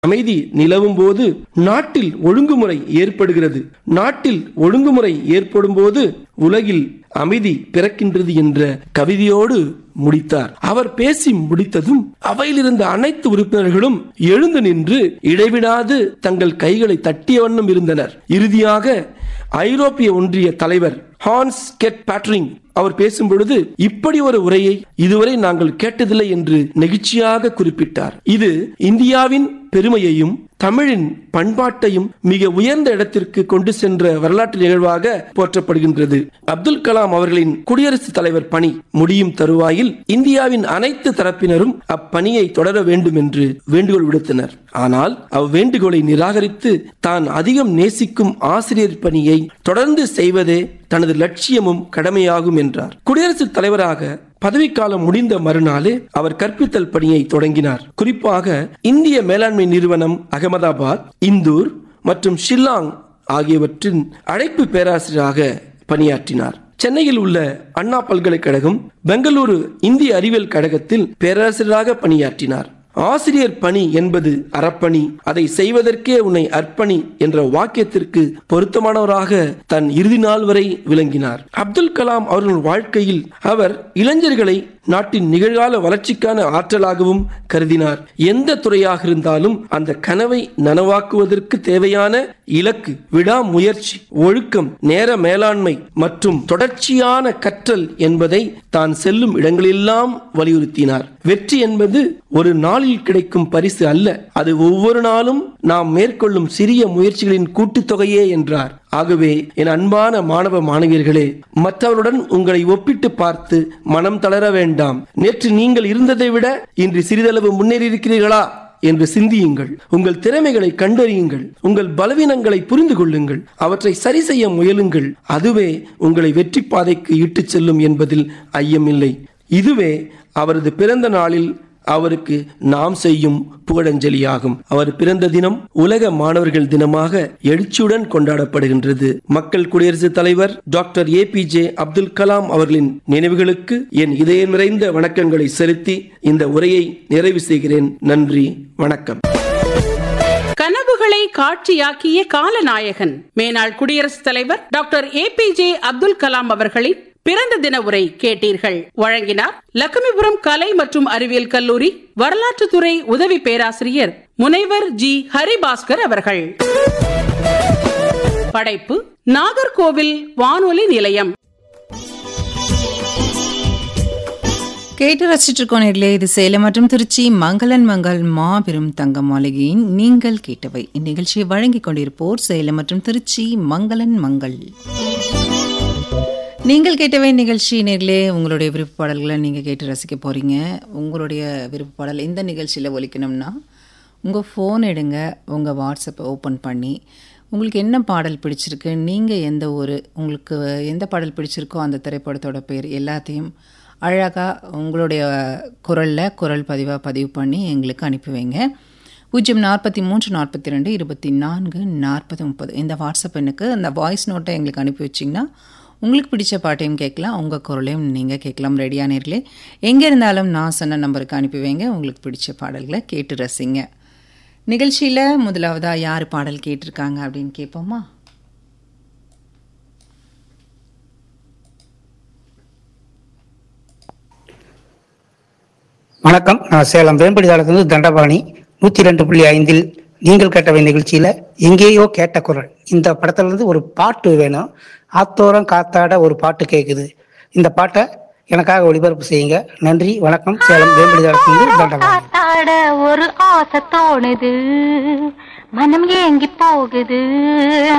அமைதி நிலவும் போது நாட்டில் ஒழுங்குமுறை ஏற்படுகிறது நாட்டில் ஒழுங்குமுறை ஏற்படும் போது உலகில் அமைதி பிறக்கின்றது என்ற கவிதையோடு முடித்தார் அவர் பேசி முடித்ததும் அவையில் இருந்த அனைத்து உறுப்பினர்களும் எழுந்து நின்று இடைவிடாது தங்கள் கைகளை தட்டிய வண்ணம் இருந்தனர் இறுதியாக ஐரோப்பிய ஒன்றிய தலைவர் ஹான்ஸ் கெட் பேட்ரிங் அவர் பேசும் பொழுது இப்படி ஒரு உரையை இதுவரை நாங்கள் கேட்டதில்லை என்று நெகிழ்ச்சியாக குறிப்பிட்டார் இது இந்தியாவின் பெருமையையும் தமிழின் பண்பாட்டையும் மிக உயர்ந்த இடத்திற்கு கொண்டு சென்ற வரலாற்று நிகழ்வாக போற்றப்படுகின்றது அப்துல் கலாம் அவர்களின் குடியரசுத் தலைவர் பணி முடியும் தருவாயில் இந்தியாவின் அனைத்து தரப்பினரும் அப்பணியை தொடர வேண்டும் என்று வேண்டுகோள் விடுத்தனர் ஆனால் அவ்வேண்டுகோளை நிராகரித்து தான் அதிகம் நேசிக்கும் ஆசிரியர் பணியை தொடர்ந்து செய்வதே தனது லட்சியமும் கடமையாகும் என்றார் குடியரசுத் தலைவராக பதவிக்காலம் முடிந்த மறுநாளே அவர் கற்பித்தல் பணியை தொடங்கினார் குறிப்பாக இந்திய மேலாண்மை நிறுவனம் அகமதாபாத் இந்தூர் மற்றும் ஷில்லாங் ஆகியவற்றின் அழைப்பு பேராசிரியராக பணியாற்றினார் சென்னையில் உள்ள அண்ணா பல்கலைக்கழகம் பெங்களூரு இந்திய அறிவியல் கழகத்தில் பேராசிரியராக பணியாற்றினார் ஆசிரியர் பணி என்பது அறப்பணி அதை செய்வதற்கே உன்னை அர்ப்பணி என்ற வாக்கியத்திற்கு பொருத்தமானவராக தன் இறுதி நாள் வரை விளங்கினார் அப்துல் கலாம் அவர்கள் வாழ்க்கையில் அவர் இளைஞர்களை நாட்டின் நிகழ்கால வளர்ச்சிக்கான ஆற்றலாகவும் கருதினார் எந்த துறையாக இருந்தாலும் அந்த கனவை நனவாக்குவதற்கு தேவையான இலக்கு விடாமுயற்சி ஒழுக்கம் நேர மேலாண்மை மற்றும் தொடர்ச்சியான கற்றல் என்பதை தான் செல்லும் இடங்களெல்லாம் வலியுறுத்தினார் வெற்றி என்பது ஒரு நாளில் கிடைக்கும் பரிசு அல்ல அது ஒவ்வொரு நாளும் நாம் மேற்கொள்ளும் சிறிய முயற்சிகளின் கூட்டுத்தொகையே என்றார் ஆகவே என் அன்பான மாணவ மாணவியர்களே மற்றவருடன் உங்களை ஒப்பிட்டு பார்த்து மனம் தளர வேண்டாம் நேற்று நீங்கள் இருந்ததை விட இன்று சிறிதளவு முன்னேறி இருக்கிறீர்களா என்று சிந்தியுங்கள் உங்கள் திறமைகளை கண்டறியுங்கள் உங்கள் பலவீனங்களை புரிந்து கொள்ளுங்கள் அவற்றை சரி செய்ய முயலுங்கள் அதுவே உங்களை வெற்றி பாதைக்கு இட்டுச் செல்லும் என்பதில் ஐயமில்லை இதுவே அவரது பிறந்த நாளில் அவருக்கு நாம் செய்யும் புகழஞ்சலியாகும் அவர் பிறந்த தினம் உலக மாணவர்கள் தினமாக எழுச்சியுடன் கொண்டாடப்படுகின்றது மக்கள் குடியரசுத் தலைவர் doctor A P J Abdul Kalam அவர்களின் நினைவுகளுக்கு என் இதய நிறைந்த வணக்கங்களை செலுத்தி இந்த உரையை நிறைவு செய்கிறேன் நன்றி வணக்கம் கனவுகளை காட்சியாக்கிய காலநாயகன் மேனாள் குடியரசுத் தலைவர் doctor A P J Abdul Kalam அவர்களின் பிறந்த தின உரை கேட்டீர்கள் வழங்கினார் லட்சுமிபுரம் கலை மற்றும் அறிவியல் கல்லூரி வரலாற்றுத்துறை உதவி பேராசிரியர் முனைவர் ஜி ஹரிபாஸ்கர் அவர்கள் படைப்பு நாகர்கோவில் வானொலி நிலையம் கேட்டு ரசிச்சுட்டு இருக்கோம் நேர்களே இது சேலம் மற்றும் திருச்சி மங்களன் மங்கள் மாபெரும் தங்க மாளிகையின் நீங்கள் கேட்டவை இந்நிகழ்ச்சியை வழங்கிக் கொண்டிருப்போர் சேலம் மற்றும் திருச்சி மங்களன் மங்கள் நீங்கள் கேட்டவை நிகழ்ச்சி நேர்களே உங்களுடைய விருப்ப பாடல்களை நீங்கள் கேட்டு ரசிக்க போகிறீங்க உங்களுடைய விருப்ப பாடல் இந்த நிகழ்ச்சியில் ஒலிக்கணும்னா உங்கள் ஃபோன் எடுங்க உங்கள் வாட்ஸ்அப்பை ஓப்பன் பண்ணி உங்களுக்கு என்ன பாடல் பிடிச்சிருக்கு நீங்கள் எந்த ஒரு உங்களுக்கு எந்த பாடல் பிடிச்சிருக்கோ அந்த திரைப்படத்தோட பேர் எல்லாத்தையும் அழகாக உங்களுடைய குரலில் குரல் பதிவாக பதிவு பண்ணி எங்களுக்கு அனுப்பி வைங்க பூஜ்ஜியம் நாற்பத்தி மூன்று நாற்பத்தி ரெண்டு இருபத்தி நான்கு நாற்பது முப்பது இந்த வாட்ஸ்அப் எண்ணுக்கு அந்த வாய்ஸ் நோட்டை எங்களுக்கு அனுப்பி வச்சிங்கன்னா உங்களுக்கு பிடிச்ச பாட்டையும் கேட்கலாம் உங்கள் குரலையும் நீங்கள் கேட்கலாம் ரெடியா நேர்களே எங்கே இருந்தாலும் நான் சொன்ன நம்பருக்கு அனுப்பி வைங்க உங்களுக்கு பிடிச்ச பாடல்களை கேட்டு ரசிங்க நிகழ்ச்சியில் முதலாவதாக யார் பாடல் கேட்டிருக்காங்க அப்படின்னு கேட்போமா வணக்கம் நான் சேலம் வேம்படி தாளத்திலிருந்து தண்டபாணி நூத்தி ரெண்டு புள்ளி ஐந்தில் நீங்கள் கேட்டவை நிகழ்ச்சியில எங்கேயோ கேட்ட குரல் இந்த படத்துல இருந்து ஒரு பாட்டு வேணும் ஆத்தோரம் காத்தாட ஒரு பாட்டு கேக்குது இந்த பாட்டை எனக்காக ஒளிபரப்பு செய்யுங்க நன்றி வணக்கம் சேலம் வேம்படி தாளத்திலிருந்து தண்டபாணி காத்தாட ஒரு ஆசை தோணுது மனம் ஏங்கி போகுது